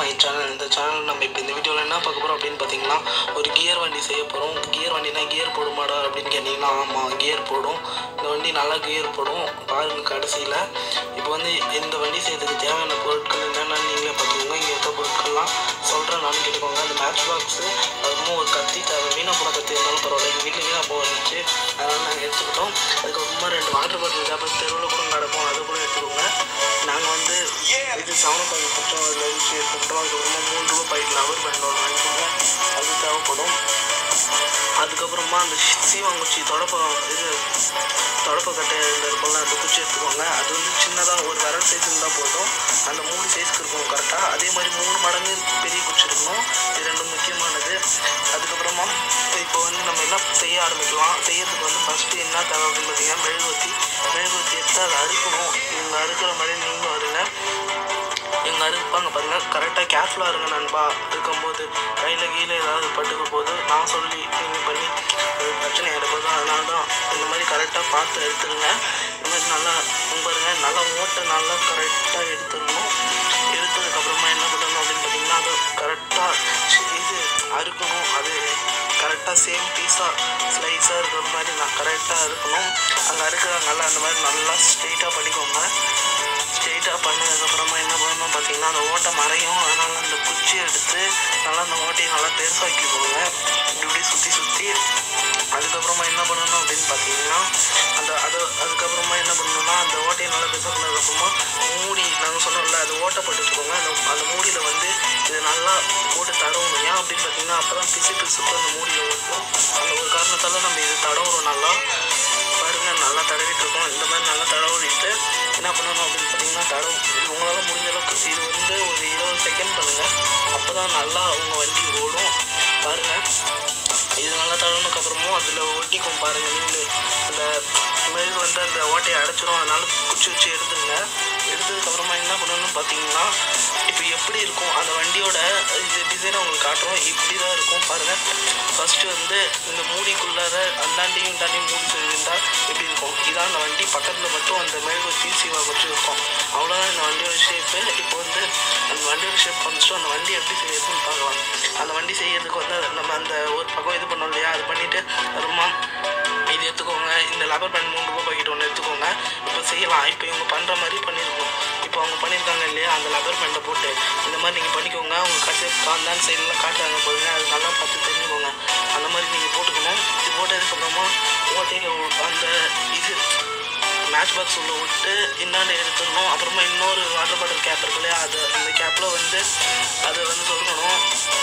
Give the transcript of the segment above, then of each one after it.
my channel இந்த channel நம்ம இப்போ இந்த வீடியோவில் என்ன பார்க்க போகிறோம் அப்படின்னு பார்த்தீங்கன்னா ஒரு கியர் வண்டி செய்ய போகிறோம் கியர் வண்டினா கியர் போடுமாடா அப்படின்னு கேட்டிங்கன்னா ஆமாம் கியர் போடும் இந்த வண்டி நல்லா கியர் போடும் பாருங்க கடைசியில் இப்போ வந்து இந்த வண்டி செய்யறதுக்கு தேவையான பொருட்கள் என்னென்னு நீங்களே பார்த்துக்கோங்க இங்கே இருக்க பொருட்கள்லாம் சொல்கிறேன் நான் கேட்டுக்கோங்க அந்த மேட்ச் பாக்ஸு அதுக்கப்புறமா ஒரு கத்தி தேவை வீணா போன கத்தி இருந்தாலும் பரவாயில்ல எங்கள் வீட்டில் வீணா போக வந்துச்சு அதனால் நாங்கள் எடுத்துக்கிட்டோம் அதுக்கப்புறமா ரெண்டு வாட்டர் பாட்டில் அப்புறம் தெருவில் கூட நடக்கும் அதை கூட எடுத்துக்கோங்க நாங்கள் வந்து இது செவன் பாக்கெட் கொடுத்தோம் அதில் வச்சு எடுத்துக்கிட்டோம் அதுக்கப்புறமா மூணு ரூபா பாக்கெட் லவர் பேண்ட் ஒன்று வாங்கிக்கோங்க அது தேவைப்படும் அதுக்கப்புறமா அந்த சீவாங்குச்சி தொடப்பம் இது தொடப்பக்கட்டை இதில் இருக்கும்ல அந்த குச்சி எடுத்துக்கோங்க அது வந்து சின்னதாக ஒரு விரல் சைஸ் இருந்தால் போதும் அந்த மூணு சைஸ்க்கு இருக்கும் கரெக்டாக அதே மாதிரி மூணு மடங்கு பெரிய குச்சி இருக்கணும் இது ரெண்டும் முக்கியமானது அதுக்கப்புறமா இப்போ வந்து நம்ம என்ன செய்ய ஆரம்பிக்கலாம் செய்யறதுக்கு வந்து ஃபஸ்ட்டு என்ன தேவை அப்படின்னு பார்த்தீங்கன்னா மெழுகுவத்தி மெழுகுவத்தி எடுத்து அதை அறுக்கணும் இவங்க அறுக்கிற மாதிரி நீங்களும் அருங்க இவங்க அறுப்பாங்க பாருங்க கரெக்டாக கேர்ஃபுல்லாக இருங்க நண்பா இருக்கும்போது கையில் கீழே ஏதாவது பட்டுக்க போது நான் சொல்லி நீங்கள் பண்ணி அது பிரச்சனை ஆகிடப்போது அதனால தான் இந்த மாதிரி கரெக்டாக பார்த்து எடுத்துருங்க இந்த மாதிரி நல்லா இங்க பாருங்க நல்லா ஓட்டை நல்லா கரெக்டாக எடுத்துடணும் எடுத்ததுக்கப்புறமா என்ன பண்ணணும் அப்படின்னு பார்த்தீங்கன்னா அது கரெக்டாக இது அறுக்கணும் அது கரெக்டாக சேம் பீஸாக ஸ்லைஸாக இருக்கிற மாதிரி நான் கரெக்டாக இருக்கணும் அங்கே அறுக்கிறாங்கல்ல அந்த மாதிரி நல்லா ஸ்ட்ரெயிட்டாக பண்ணிக்கோங்க ஸ்ட்ரெயிட்டாக பண்ணதுக்கப்புறமா என்ன பண்ணணும் பார்த்தீங்கன்னா அந்த ஓட்டை மறையும் அதனால் அந்த குச்சி எடுத்து நல்லா அந்த ஓட்டையை நல்லா பெருசாக்கிக்கோங்க இப்படி இப்படி சுற்றி சுற்றி அதுக்கப்புறமா என்ன பண்ணணும் அப்படின்னு பார்த்தீங்கன்னா அந்த அது அதுக்கப்புறமா என்ன பண்ணணும்னா அந்த ஓட்டையை நல்லா பெருசாக்கினதுக்கப்புறமா மூடி நாங்கள் சொன்னோம்ல அது ஓட்டைப்பட்டு வச்சுக்கோங்க அந்த அந்த மூடியில் வந்து இது நல்லா போட்டு தடவணும் ஏன் அப்படின்னு பார்த்தீங்கன்னா அப்போ தான் பிசு பிசுப்பு அந்த மூடியில் இருக்கும் அந்த ஒரு காரணத்தால் நம்ம இது தடவுறோம் நல்லா பாருங்க நல்லா தடவிட்டு இருக்கோம் இந்த மாதிரி நல்லா தடவிட்டு என்ன பண்ணணும் அப்படின்னு பார்த்தீங்கன்னா தடவு இது உங்களால் முடிஞ்ச அளவுக்கு இது வந்து ஒரு இருபது செகண்ட் பண்ணுங்கள் அப்போ தான் நல்லா உங்கள் வண்டி ஓடும் பாருங்கள் இது நல்லா தடவுனதுக்கு அப்புறமும் அதில் ஒட்டிக்கும் பாருங்கள் நீங்களே அந்த மெழுகு வந்து அந்த ஓட்டையை அடைச்சிரும் அதனால குச்சி வச்சு எடுத்துருங்க எடுத்ததுக்கப்புறமா என்ன பண்ணணும்னு பார்த்தீங்கன்னா இப்போ எப்படி இருக்கும் அந்த வண்டியோட இது டிசைனை உங்களுக்கு காட்டுறோம் இப்படி தான் இருக்கும் பாருங்கள் ஃபஸ்ட்டு வந்து இந்த மூடிக்குள்ளார அந்தாண்டியும் தாண்டியும் மூடி சொல்லியிருந்தா எப்படி இருக்கும் இதான் அந்த வண்டி பக்கத்தில் மட்டும் அந்த மெழுகு தீசிவா வச்சு இருக்கும் அவ்வளோதான் இந்த வண்டியோட ஷேப்பு இப்போ வந்து அந்த வண்டியோட ஷேப் வந்துட்டு அந்த வண்டி எப்படி செய்யறதுன்னு பார்க்கலாம் அந்த வண்டி செய்யறதுக்கு வந்து நம்ம அந்த ஒரு பக்கம் இது பண்ணோம் இல்லையா அது பண்ணிவிட்டு அப்புறமா இது எடுத்துக்கோங்க இந்த லப்பர் பேண்ட் மூணு ரூபாய் பாக்கெட் ஒன்று எடுத்துக்கோங்க இப்போ செய்யலாம் இப்போ இவங்க பண்ணுற மாதிரி பண்ணியிருக்கோம் இப்போ அவங்க பண்ணியிருக்காங்க இல்லையா அந்த லப்பர் பேண்டை போட்டு இந்த மாதிரி நீங்கள் பண்ணிக்கோங்க அவங்க கட்டு அந்த சைட்லாம் காட்டுறாங்க போதுங்க அது நல்லா பார்த்து தெரிஞ்சுக்கோங்க அந்த மாதிரி நீங்கள் போட்டுக்கணும் இது போட்டதுக்கப்புறமா ஓட்டையை அந்த இது மேட்ச் பாக்ஸ் உள்ள விட்டு இன்னாண்டு எடுத்துடணும் அப்புறமா இன்னொரு வாட்டர் பாட்டில் கேப் இருக்கு இல்லையா அது அந்த கேப்பில் வந்து அதை வந்து சொல்லணும்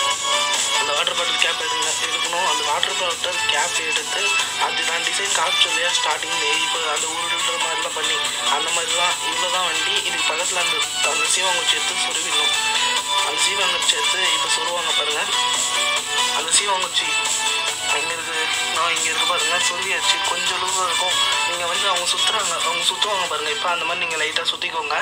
அந்த வாட்டர் பாட்டில் கேப் எடுங்க எடுக்கணும் அந்த வாட்டர் பாட்டில் கேப் எடுத்து அது நான் டிசைன் காமிச்சோம் இல்லையா ஸ்டார்டிங்லேயே இப்போ அந்த உருடுற மாதிரிலாம் பண்ணி அந்த மாதிரி தான் இவ்வளோ தான் வண்டி இதுக்கு பக்கத்தில் அந்த அந்த சீவாங்குச்சி எடுத்து சொருவிடணும் அந்த சீவாங்குச்சி எடுத்து இப்போ சொருவாங்க பாருங்கள் அந்த சீவாங்குச்சி எங்கே இருக்குது நான் இங்கே இருக்கு பாருங்க சொருவியாச்சு கொஞ்சம் லூஸாக இருக்கும் நீங்கள் வந்து அவங்க சுற்றுறாங்க அவங்க சுற்றுவாங்க பாருங்கள் இப்போ அந்த மாதிரி நீங்கள் லைட்டாக சுற்றிக்கோங்க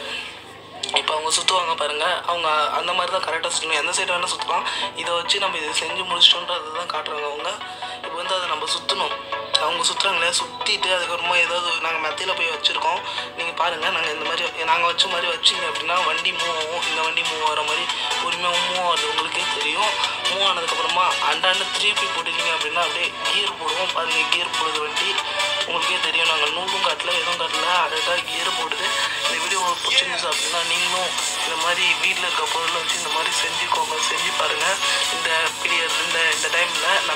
இப்போ அவங்க சுற்றுவாங்க பாருங்கள் அவங்க அந்த மாதிரி தான் கரெக்டாக சுற்றணும் எந்த சைடு வேணால் சுற்றலாம் இதை வச்சு நம்ம இதை செஞ்சு முடிச்சிட்டோன்றது தான் காட்டுறாங்க அவங்க இப்போ வந்து அதை நம்ம சுற்றணும் அவங்க சுற்றுறாங்களே சுற்றிட்டு அதுக்கப்புறமா ஏதாவது நாங்கள் மெத்தையில் போய் வச்சுருக்கோம் நீங்கள் பாருங்கள் நாங்கள் இந்த மாதிரி நாங்கள் வச்ச மாதிரி வச்சிங்க அப்படின்னா வண்டி மூவ் ஆகும் இந்த வண்டி மூவ் ஆகிற மாதிரி பொறுமையாக மூவ் ஆகுது உங்களுக்கே தெரியும் மூவ் ஆனதுக்கப்புறமா அண்டாண்டு திருப்பி போட்டுட்டீங்க அப்படின்னா அப்படியே கியர் போடுவோம் பாருங்கள் கியர் போடுது வண்டி உங்களுக்கே தெரியும் நாங்கள் நூலும் காட்டல எதுவும் காட்டல அழகாக கியர் போடுது இந்த வீடியோ உங்களுக்கு பிடிச்சிருந்துச்சு அப்படின்னா நீங்களும் இந்த மாதிரி வீட்டில் இருக்க பொருளை வச்சு இந்த மாதிரி செஞ்சுக்கோங்க செஞ்சு பாருங்கள் இந்த பீரியட் இந்த இந்த டைமில்